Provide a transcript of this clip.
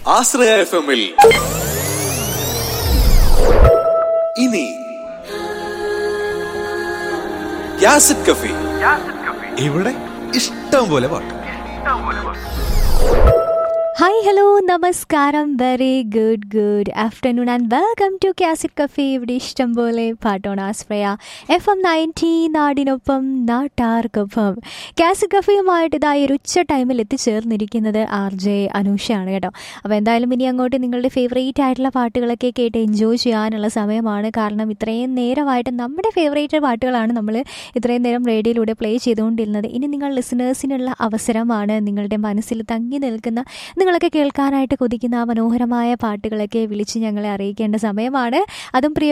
ആശ്രയ F എമ്മിൽ ഇനി യാസിഡ് കഫി ഇവിടെ ഇഷ്ടം പോലെ പാട്ട് ഹായ് ഹലോ നമസ്കാരം very good good afternoon and welcome to cassette cafe ഇവിടെ ഇഷ്ടം പോലെ പാട്ടോൺ ആശ്രയ എഫ് എം നയൻറ്റി നാടിനൊപ്പം നാട്ടാർക്കൊപ്പം കാസിറ്റ് കഫേയുമായിട്ട് ഇതായി ഒരു ഉച്ച ടൈമിൽ എത്തിച്ചേർന്നിരിക്കുന്നത് ആർ ജെ അനൂഷയാണ് കേട്ടോ അപ്പോൾ എന്തായാലും ഇനി അങ്ങോട്ട് നിങ്ങളുടെ ഫേവറേറ്റ് ആയിട്ടുള്ള പാട്ടുകളൊക്കെ കേട്ട് എൻജോയ് ചെയ്യാനുള്ള സമയമാണ് കാരണം ഇത്രയും നേരമായിട്ട് നമ്മുടെ ഫേവറേറ്റ് പാട്ടുകളാണ് നമ്മൾ ഇത്രയും നേരം റേഡിയോയിലൂടെ പ്ലേ ചെയ്തുകൊണ്ടിരുന്നത് ഇനി നിങ്ങൾ ലിസണേഴ്സിനുള്ള അവസരമാണ് നിങ്ങളുടെ മനസ്സിൽ തങ്ങി നിൽക്കുന്ന നിങ്ങളൊക്കെ കേൾക്കാനായിട്ട് കൊതിക്കുന്ന ആ മനോഹരമായ പാട്ടുകളൊക്കെ വിളിച്ച് ഞങ്ങളെ അറിയിക്കേണ്ട സമയമാണ് അതും പ്രിയ